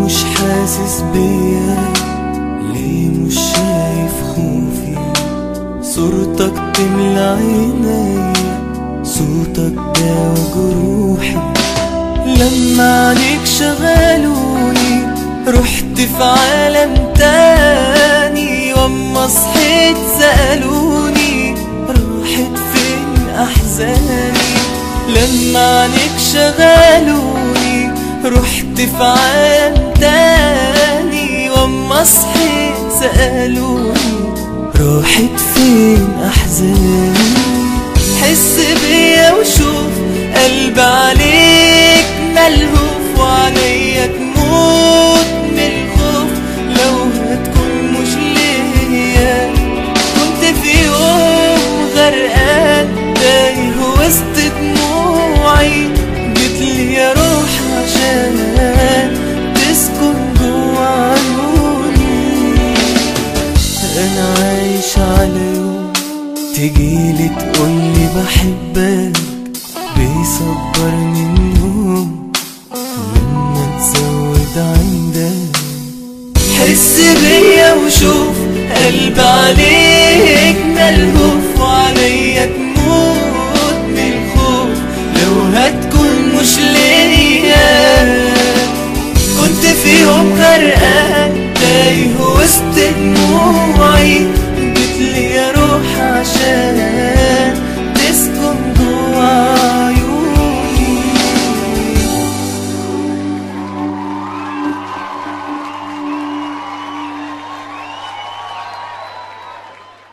مش حاسس بيا ليه مش شايف خوفي صورتك تملى عينيا صوتك داوى جروحي لما عليك شغلوني رحت في عالم تاني واما صحيت سألوني راحت فين احزاني لما عليك شغلوني رحت في عالم تاني واما صحيت سألوني راحت فين احزاني حس بيا وشوف قلب عليك ملهوف وعليا تموت من الخوف لو هتكون مش ليا كنت في يوم غرقان تايه وسط دموعي جيتلي يا روح عشان تسكن جوا عيوني انا عايش على يوم تجيلي تقولي بحبك بيصبرني النوم لما تزود عندك حس بيا وشوف قلب عليك